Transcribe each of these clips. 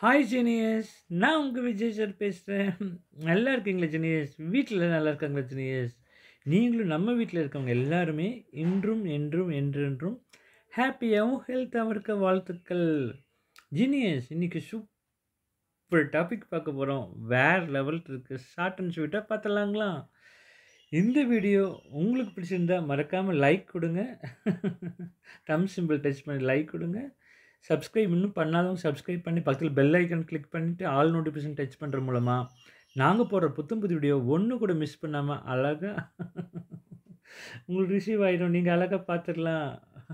hi genius நான் உங்கள் Vijay sir பேசுகிறேன் நல்லா இருக்கீங்களா ஜெனியஸ் வீட்டில் நல்லா இருக்காங்களா ஜெனியஸ் நீங்களும் நம்ம வீட்டில் இருக்கவங்க எல்லாருமே இன்றும் என்றும் என்றென்றும் ஹாப்பியாகவும் ஹெல்த்தாகவும் இருக்க வாழ்த்துக்கள் ஜீனியஸ் இன்றைக்கி சூப்பர் டாபிக் பார்க்க போகிறோம் வேறு லெவல் இருக்குது ஷார்ட் அண்ட் ஸ்வீட்டாக பார்த்தலாங்களா இந்த வீடியோ உங்களுக்கு பிடிச்சிருந்தா மறக்காமல் லைக் கொடுங்க தம் சிம்பிள் டச் பண்ணி லைக் கொடுங்க சப்ஸ்கிரைப் இன்னும் பண்ணாதவங்க சப்ஸ்கிரைப் பண்ணி பக்கத்தில் பெல் ஐக்கன் கிளிக் பண்ணிவிட்டு ஆல் நோட்டிஃபிகேஷன் டச் பண்ணுற மூலமாக நாங்கள் போடுற புத்தம் புது வீடியோ ஒன்று கூட மிஸ் பண்ணாமல் அழகாக உங்களுக்கு ரிசீவ் ஆகிடும் நீங்கள் அழகாக பார்த்துடலாம்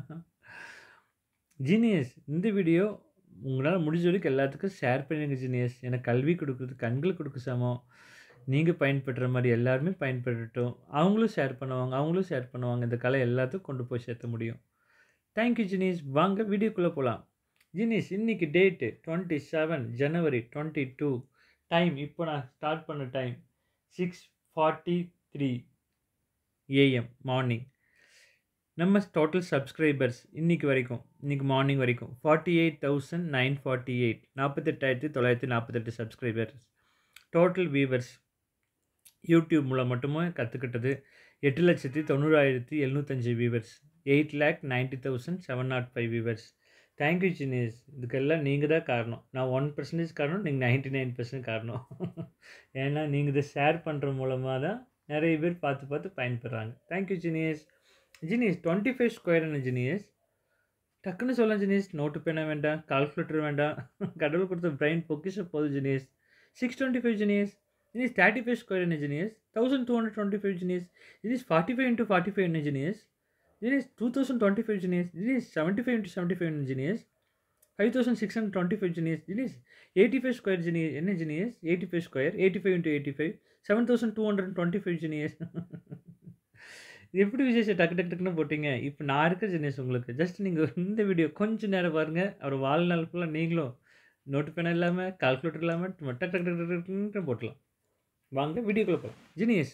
ஜீனியஸ் இந்த வீடியோ உங்களால் முடிஞ்ச வரைக்கும் எல்லாத்துக்கும் ஷேர் பண்ணுங்க ஜீனியஸ் எனக்கு கல்வி கொடுக்குறது கண்களுக்கு கொடுக்க சமம் நீங்கள் பயன்படுற மாதிரி எல்லாருமே பயன்படுத்தட்டும் அவங்களும் ஷேர் பண்ணுவாங்க அவங்களும் ஷேர் பண்ணுவாங்க இந்த கலை எல்லாத்துக்கும் கொண்டு போய் சேர்த்த முடியும் தேங்க்யூ ஜினீஸ் வாங்க வீடியோக்குள்ளே போகலாம் ஜினீஸ் இன்னைக்கு date twenty seven January twenty two time இப்போ நான் ஸ்டார்ட் பண்ண time six forty three AM morning நம்ம டோட்டல் சப்ஸ்கிரைபர்ஸ் இன்றைக்கி வரைக்கும் இன்றைக்கி மார்னிங் வரைக்கும் forty eight thousand nine forty eight நாற்பத்தெட்டாயிரத்தி தொள்ளாயிரத்தி நாற்பத்தெட்டு சப்ஸ்கிரைபர்ஸ் டோட்டல் வியூவர்ஸ் யூடியூப் மூலம் மட்டுமே கற்றுக்கிட்டது எட்டு லட்சத்தி தொண்ணூறாயிரத்தி எழுநூத்தஞ்சு viewers eight lakh ninety thousand seven nought five viewers thank you genius இதுக்கெல்லாம் நீங்கள் தான் காரணம் நான் ஒன் பர்சன்டேஜ் காரணம் நீங்கள் நைன்ட்டி நைன் பர்சன்ட் காரணம் ஏன்னா நீங்கள் இதை ஷேர் பண்ணுற மூலமாக தான் நிறைய பேர் பார்த்து பார்த்து பயன்படுறாங்க thank you genius genius twenty five square என்ன ஜினியஸ் டக்குன்னு சொல்லலாம் ஜினியஸ் நோட்டு பேனா வேண்டாம் கால்குலேட்டர் வேண்டாம் கடவுள் கொடுத்த பிரைன் பொக்கிஷ போதும் genius six twenty five genius genius thirty five square என்ன genius thousand two hundred twenty five genius genius forty five into forty five என்ன genius genius two thousand twenty five genius genius seventy five into seventy five genius five thousand six hundred twenty five genius genius eighty five square genius என்ன genius eighty five square eighty five into eighty five seven thousand two hundred twenty five genius எப்படி விசேஷம் டக்கு டக்கு டக்குன்னு போட்டிங்க இப்போ நான் இருக்க ஜினியஸ் உங்களுக்கு ஜஸ்ட் நீங்கள் இந்த வீடியோ கொஞ்சம் நேரம் பாருங்கள் அவர் வாழ்நாள் ஃபுல்லாக நீங்களும் நோட்டு பேனா இல்லாமல் கால்குலேட்டர் இல்லாமல் டக்கு டக்கு டக்கு டக்குன்னு போட்டலாம் வாங்க வீடியோக்குள்ளே போகலாம் ஜினியஸ்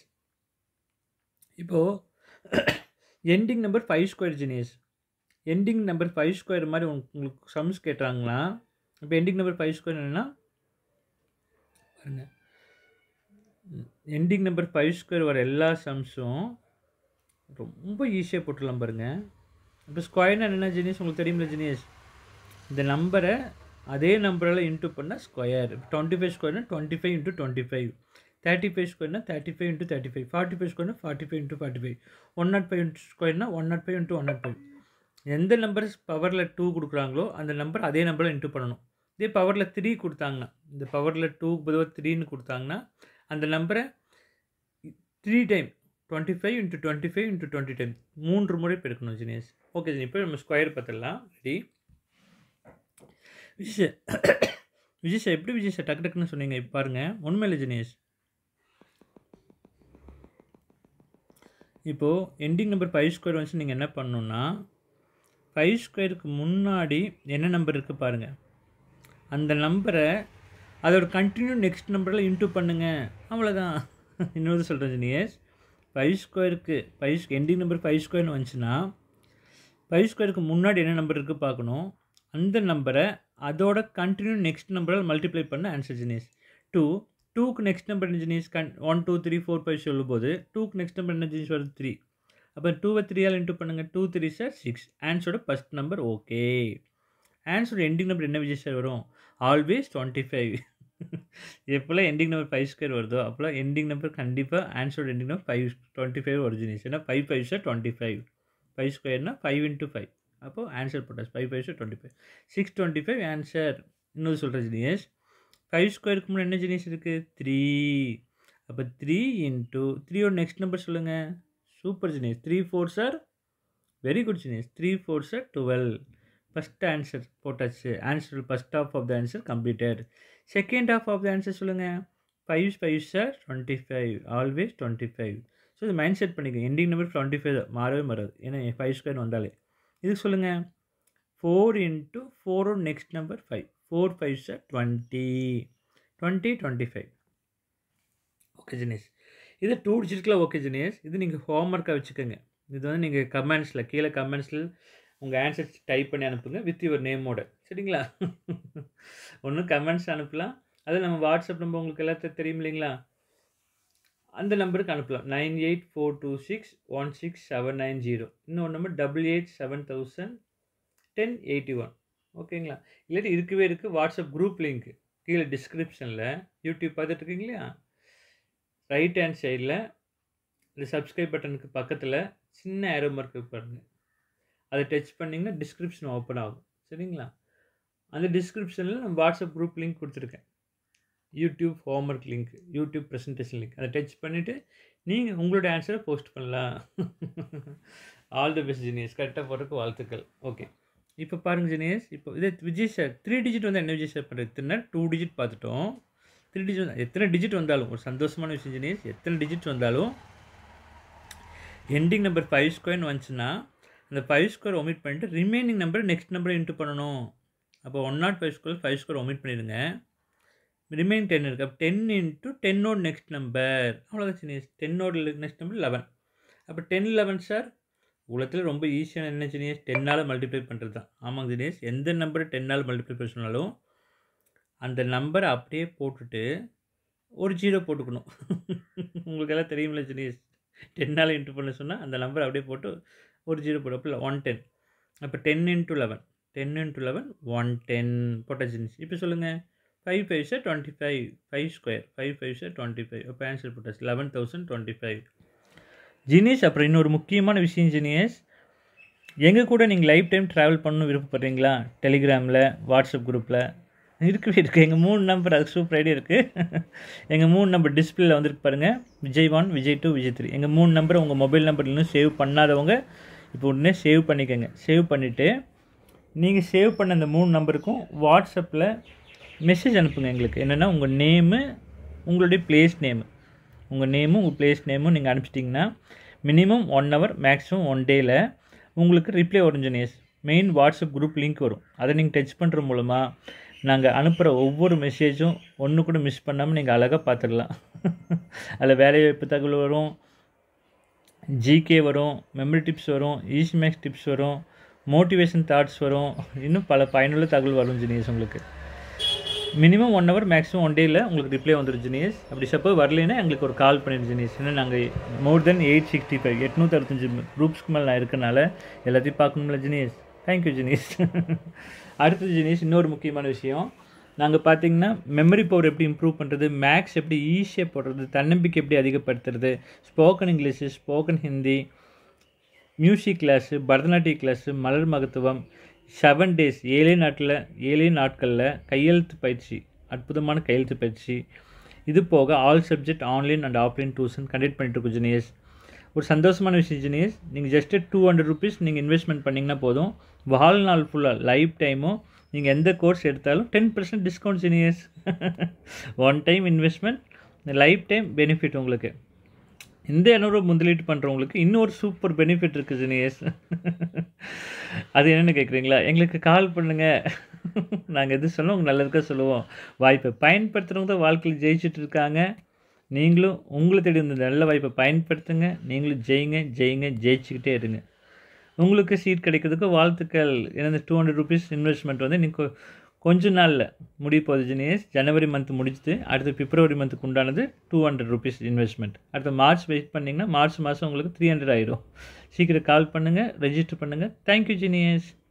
இப்போது ending number five square genius ending number five square மாதிரி உங்களுக்கு சம்ஸ் கேட்டாங்களா இப்போ எண்டிங் நம்பர் ஃபைவ் ஸ்கொயர் என்னென்னா பாருங்க எண்டிங் நம்பர் ஃபைவ் ஸ்கொயர் வர எல்லா சம்ஸும் ரொம்ப ஈஸியாக போட்டுடலாம் பாருங்கள் இப்போ ஸ்கொயர்னா என்ன ஜினியஸ் உங்களுக்கு தெரியுமில்ல ஜினியஸ் இந்த நம்பரை அதே நம்பரால் இன்ட்டு பண்ணால் ஸ்கொயர் டுவெண்ட்டி ஃபைவ் ஸ்கொயர்னா twenty five into twenty five thirty five ஸ்கொயர்னா thirty five into thirty five forty five ஸ்கொயர்னா forty five into forty five one not five into ஸ்கொயர்னா one not five into one not five எந்த number பவரில் two கொடுக்குறாங்களோ அந்த number அதே நம்பரில் into பண்ணணும் இதே பவரில் த்ரீ கொடுத்தாங்கன்னா இந்த பவரில் டூக்கு பொதுவாக த்ரீன்னு கொடுத்தாங்கன்னா அந்த நம்பரை three time twenty five into twenty five into twenty time மூன்று முறை பெருக்கணும் ஜினியஸ் ஓகே ஜினி இப்போ நம்ம ஸ்கொயர் பார்த்துடலாம் ரெடி விஜய் விஜய் எப்படி விஜய் டக்கு டக்குன்னு சொன்னீங்க இப்போ பாருங்கள் உண்மையில ஜினேஷ் இப்போது எண்டிங் நம்பர் ஃபைவ் ஸ்கொயர் வந்து நீங்கள் என்ன பண்ணணுன்னா ஃபைவ் ஸ்கொயருக்கு முன்னாடி என்ன நம்பர் இருக்குது பாருங்கள் அந்த நம்பரை அதோட கண்டினியூ நெக்ஸ்ட் நம்பரில் இன்ட்டு பண்ணுங்கள் அவ்வளோதான் இன்னொரு சொல்கிறேன் ஜினியஸ் ஃபைவ் ஸ்கொயருக்கு ஃபைவ் எண்டிங் நம்பர் ஃபைவ் ஸ்கொயர்னு வந்துச்சுன்னா ஃபைவ் ஸ்கொயருக்கு முன்னாடி என்ன நம்பர் இருக்குது பார்க்கணும் அந்த நம்பரை அதோட கண்டினியூ நெக்ஸ்ட் நம்பரால் மல்டிப்ளை பண்ண ஆன்சர் ஜினியஸ் டூ டூக்கு நெக்ஸ்ட் நம்பர் என்ன genius count one two three four five சொல்லும்போது டூக்கு நெக்ஸ்ட் நம்பர் என்ன ஜினிஸ் வருது த்ரீ அப்போ டூவை த்ரீயால் இன்ட்டு பண்ணுங்கள் டூ த்ரீ சார் சிக்ஸ் ஆன்சரோட ஃபஸ்ட் நம்பர் ஓகே ஆன்சரோட எண்டிங் நம்பர் என்ன விஜய் சார் வரும் ஆல்வேஸ் டுவெண்ட்டி ஃபைவ் எப்போல்லாம் எண்டிங் நம்பர் ஃபைவ் ஸ்கொயர் வருதோ அப்போல்லாம் எண்டிங் நம்பர் கண்டிப்பாக ஆன்சரோட ending number five twenty five ஒரிஜினிஸ் ஏன்னா five five sir twenty five five ஸ்கொயர்னா ஃபைவ் இன்ட்டு ஃபைவ் அப்போது ஆன்சர் போட்டாச்சு five five sir twenty five six twenty five answer இன்னொரு சொல்கிற ஜினியஸ் ஃபைவ் ஸ்கொயருக்கு முன்னாடி என்ன ஜினியஸ் இருக்குது த்ரீ அப்போ த்ரீ இன்ட்டு த்ரீயோட நெக்ஸ்ட் நம்பர் சொல்லுங்கள் super genius three four sir very good genius three four sir twelve first answer போட்டாச்சு answer first of of the answer completed second of of the answer சொல்லுங்கள் five five sir twenty five always twenty five so இது mind set பண்ணிக்கோங்க ending number twenty five தான் மாறவே மாறாது ஏன்னா five square வந்தாலே இதுக்கு சொல்லுங்கள் ஃபோர் இன்ட்டு ஃபோரோட next number five four five sir twenty twenty twenty five okay genius இது டூ டிஜிட்டில் ஓகே ஜினேஷ் இது நீங்கள் ஹோம்ஒர்க்காக வச்சுக்கோங்க இது வந்து நீங்கள் கமெண்ட்ஸில் கீழே கமெண்ட்ஸில் உங்கள் ஆன்சர்ஸ் டைப் பண்ணி அனுப்புங்க வித் யுவர் நேமோட சரிங்களா ஒன்று கமெண்ட்ஸ் அனுப்பலாம் அது நம்ம வாட்ஸ்அப் நம்பர் உங்களுக்கு எல்லாத்தையும் தெரியும் இல்லைங்களா அந்த நம்பருக்கு அனுப்பலாம் nine eight four two six one six seven nine zero இன்னொரு number double eight seven thousand ten eighty one ஓகேங்களா இல்லாட்டி இருக்கவே இருக்குது வாட்ஸ்அப் குரூப் லிங்க் கீழே டிஸ்கிரிப்ஷனில் யூடியூப் பார்த்துட்டு இருக்கீங்க இல்லையா ரைட் ஹேண்ட் சைடில் இந்த சப்ஸ்கிரைப் பட்டனுக்கு பக்கத்தில் சின்ன ஏரோ மார்க் பாருங்கள் அதை டச் பண்ணிங்கன்னா டிஸ்கிரிப்ஷன் ஓப்பன் ஆகும் சரிங்களா அந்த டிஸ்கிரிப்ஷனில் நான் வாட்ஸ்அப் குரூப் லிங்க் கொடுத்துருக்கேன் YouTube homework link YouTube presentation link அதை டச் பண்ணிவிட்டு நீங்கள் உங்களோட ஆன்சரை போஸ்ட் பண்ணலாம் ஆல் தி பெஸ்ட் ஜீனியஸ் கரெக்டாக போகிறதுக்கு வாழ்த்துக்கள் ஓகே இப்போ பாருங்கள் ஜீனியஸ் இப்போ இதே விஜய் சார் த்ரீ டிஜிட் வந்து என்ன விஜய் சார் பண்ணுறது இத்தனை டூ டிஜிட் பார்த்துட்டோம் த்ரீ டிஜிட் எத்தனை டிஜிட் வந்தாலும் ஒரு சந்தோஷமான விஷயம் ஜீனியஸ் எத்தனை டிஜிட் வந்தாலும் எண்டிங் நம்பர் ஃபைவ் ஸ்கொயர்னு வந்துச்சுன்னா அந்த ஃபைவ் ஸ்கொயர் ஒமிட் பண்ணிட்டு ரிமைனிங் நம்பர் நெக்ஸ்ட் நம்பரை இன்ட்டு பண்ணணும் அப்போ one not five square five square omit பண்ணிடுங்க ரிமைன் டென் இருக்குது அப்போ டென் இன்ட்டு டென்னோட நெக்ஸ்ட் நம்பர் அவ்வளோதான் சின்ன டென்னோட நெக்ஸ்ட் நம்பர் லெவன் அப்போ டென் லெவன் சார் உலகத்தில் ரொம்ப ஈஸியான என்ன ஜினியஸ் டென்னால் மல்டிப்ளை பண்ணுறது தான் ஆமாங்க ஜினியஸ் எந்த நம்பரை டென்னால் மல்டிப்ளை பண்ண சொன்னாலும் அந்த நம்பரை அப்படியே போட்டுட்டு ஒரு ஜீரோ போட்டுக்கணும் உங்களுக்கு எல்லாம் தெரியுமில்ல ஜினியஸ் டென்னால் இன்ட்டு பண்ண சொன்னால் அந்த நம்பரை அப்படியே போட்டு ஒரு ஜீரோ போட்டு அப்போ ஒன் டென் அப்போ ten into eleven ten into eleven one ten போட்ட ஜினிஸ் இப்போ சொல்லுங்கள் five five sir twenty five five square five five sir twenty five அப்போ ஆன்சர் போட்டாச்சு eleven thousand twenty five genius அப்புறம் இன்னொரு முக்கியமான விஷயம் ஜினேஷ் எங்கள் கூட நீங்கள் லைஃப் டைம் ட்ராவல் பண்ணணும் விருப்பப்படுறீங்களா டெலிகிராமில் வாட்ஸ்அப் குரூப்பில் இருக்கவே இருக்குது எங்கள் மூணு நம்பர் அது சூப்பர் ஐடியா இருக்குது எங்கள் மூணு நம்பர் டிஸ்பிளேல வந்துருக்கு பாருங்கள் Vijay one Vijay two Vijay three எங்கள் மூணு நம்பர் உங்கள் மொபைல் நம்பர் இன்னும் சேவ் பண்ணாதவங்க இப்போ உடனே சேவ் பண்ணிக்கோங்க சேவ் பண்ணிவிட்டு நீங்கள் சேவ் பண்ண அந்த மூணு நம்பருக்கும் வாட்ஸ்அப்பில் மெசேஜ் அனுப்புங்க எங்களுக்கு என்னென்னா உங்கள் நேமு உங்களுடைய பிளேஸ் நேமு உங்கள் நேமும் உங்கள் பிளேஸ் நேமும் நீங்கள் அனுப்பிச்சிட்டிங்கன்னா minimum one hour maximum one டேயில் உங்களுக்கு ரிப்ளை வரும் genius main WhatsApp group link வரும் அதை நீங்கள் டச் பண்ணுற மூலமாக நாங்கள் அனுப்புகிற ஒவ்வொரு மெசேஜும் ஒன்று கூட மிஸ் பண்ணாமல் நீங்கள் அழகாக பார்த்துடலாம் அதில் வேலைவாய்ப்பு தகவல் வரும் ஜிகே வரும் மெமரி டிப்ஸ் வரும் ஈஸி மேக்ஸ் டிப்ஸ் வரும் மோட்டிவேஷன் தாட்ஸ் வரும் இன்னும் பல பயனுள்ள தகவல் வரும் ஜெனியஸ் உங்களுக்கு minimum one hour maximum one டேயில் உங்களுக்கு ரிப்ளை வந்துடும் ஜினியஸ் அப்படி சப்போஸ் வரலைன்னா எங்களுக்கு ஒரு கால் பண்ணிடு ஜினியஸ் ஏன்னா நாங்கள் more than eight sixty five எட்நூற்றி அறுபத்தஞ்சு குரூப்ஸ்க்கு மேலே நான் இருக்கனால எல்லாத்தையும் பார்க்கணும்ல ஜினியஸ் தேங்க்யூ ஜினியஸ் அடுத்தது ஜினியஸ் இன்னொரு முக்கியமான விஷயம் நாங்கள் பார்த்தீங்கன்னா மெமரி பவர் எப்படி இம்ப்ரூவ் பண்ணுறது மேக்ஸ் எப்படி ஈஸியாக போடுறது தன்னம்பிக்கை எப்படி அதிகப்படுத்துறது spoken English spoken Hindi music class பரதநாட்டிய கிளாஸு மலர் மகத்துவம் செவன் டேஸ் ஏழே நாட்டில் ஏழே நாட்களில் கையெழுத்து பயிற்சி அற்புதமான கையெழுத்து பயிற்சி இது போக all subject online and offline tuition conduct பண்ணிட்டு இருக்கோம் ஜினியஸ் ஒரு சந்தோஷமான விஷயம் ஜினியஸ் நீங்கள் ஜஸ்ட்டு டூ ஹண்ட்ரட் ருபீஸ் நீங்கள் இன்வெஸ்ட்மெண்ட் பண்ணிங்கன்னா போதும் வாழ்நாள் ஃபுல்லாக லைஃப் டைமும் நீங்கள் எந்த கோர்ஸ் எடுத்தாலும் ten percent discount genius one time investment lifetime benefit உங்களுக்கு இந்த இரநூறுவா முதலீட்டு பண்ணுறவங்களுக்கு இன்னொரு சூப்பர் பெனிஃபிட் இருக்குது ஜினியஸ் அது என்னென்னு கேட்குறீங்களா எங்களுக்கு கால் பண்ணுங்கள் நாங்கள் எது சொல்லுவோம் உங்கள் நல்லதுக்காக சொல்லுவோம் வாய்ப்பை பயன்படுத்துகிறவங்க தான் வாழ்க்கையில் ஜெயிச்சுட்டு இருக்காங்க நீங்களும் உங்களை தேடி இந்த நல்ல வாய்ப்பை பயன்படுத்துங்க நீங்களும் ஜெயிங்க ஜெயிங்க ஜெயிச்சுக்கிட்டே இருங்க உங்களுக்கு சீட் கிடைக்கிறதுக்கு வாழ்த்துக்கள் ஏன்னா இந்த டூ ஹண்ட்ரட் ருபீஸ் இன்வெஸ்ட்மெண்ட் வந்து நீங்கள் கொஞ்ச நாளில் முடிய போகுது ஜினியஸ் ஜனவரி மந்த் முடிச்சுது அடுத்து பிப்ரவரி மந்த்துக்கு உண்டானது டூ ஹண்ட்ரட் ருபீஸ் இன்வெஸ்ட்மெண்ட் அடுத்த மார்ச் வெயிட் பண்ணிங்கன்னா மார்ச் மாதம் உங்களுக்கு த்ரீ ஹண்ட்ரட் ஆயிரும் சீக்கிரம் கால் பண்ணுங்கள் ரெஜிஸ்டர் பண்ணுங்கள் தேங்க்யூ ஜினியஸ்